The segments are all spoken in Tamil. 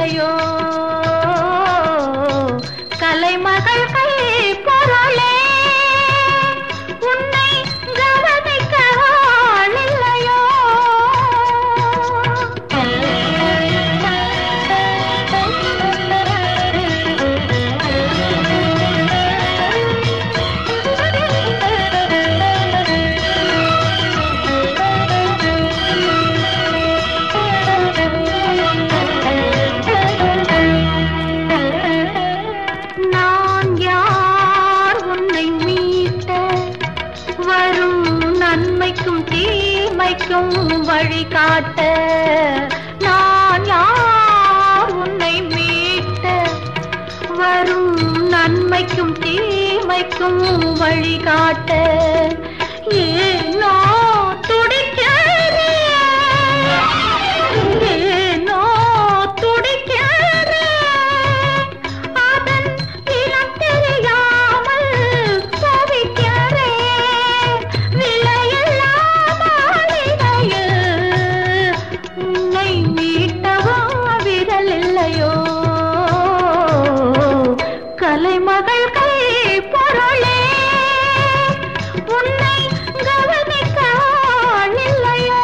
இல்லையோ கலைமகள் கை பொருளே உன்னை கவனிக்க ஆள் இல்லையோ நான் யார் உன்னை மீட்ட வரும் நன்மைக்கும் தீமைக்கும் வழிகாட்ட நான் யார் உன்னை மீட்ட வரும் நன்மைக்கும் தீமைக்கும் வழிகாட்ட ஏனோ துடிக்கிறேன் ஏனோ துடிக்கிறேன் அதன் இனம் தெரியாமல் தவிக்கிறேன் விலையில்லா மாளிகையில் உன்னை மீட்டவா விரல் இல்லையோ கலைமகள் கை பொருளே உன்னை கவனிக்க ஆள் இல்லையோ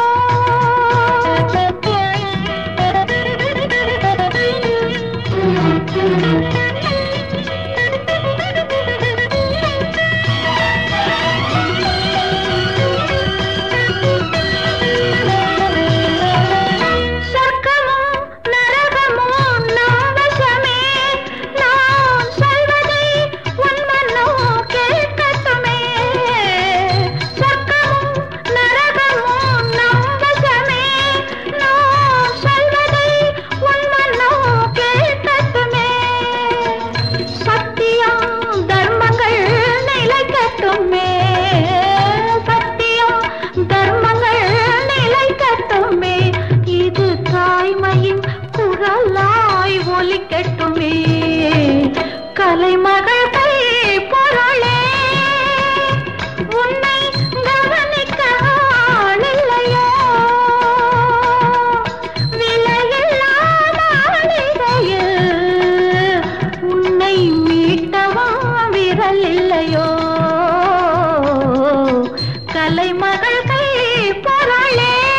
சொர்க்கமும் நரகமும் நம் வசமே நான் சொல்வதை உன் மனோ கேட்கட்டுமே சொர்க்கமும் நரகமும் நம் வசமே நான் சொல்வதை உன் மனோ கேட்கட்டுமே சத்தியம் தர்மங்கள் நிலைக்கட்டுமே சத்தியம் தர்மங்கள் நிலைக்கட்டுமே இது தாய்மையின் குரலாய் ஒலிக்கட்டுமே கலைமகள் கை பொருளே உன்னை கவனிக்க ஆள் இல்லையோ விலையில்லா மாளிகையில் உன்னை மீட்டவா விரல் இல்லையோ கலைமகள் கை பொருளே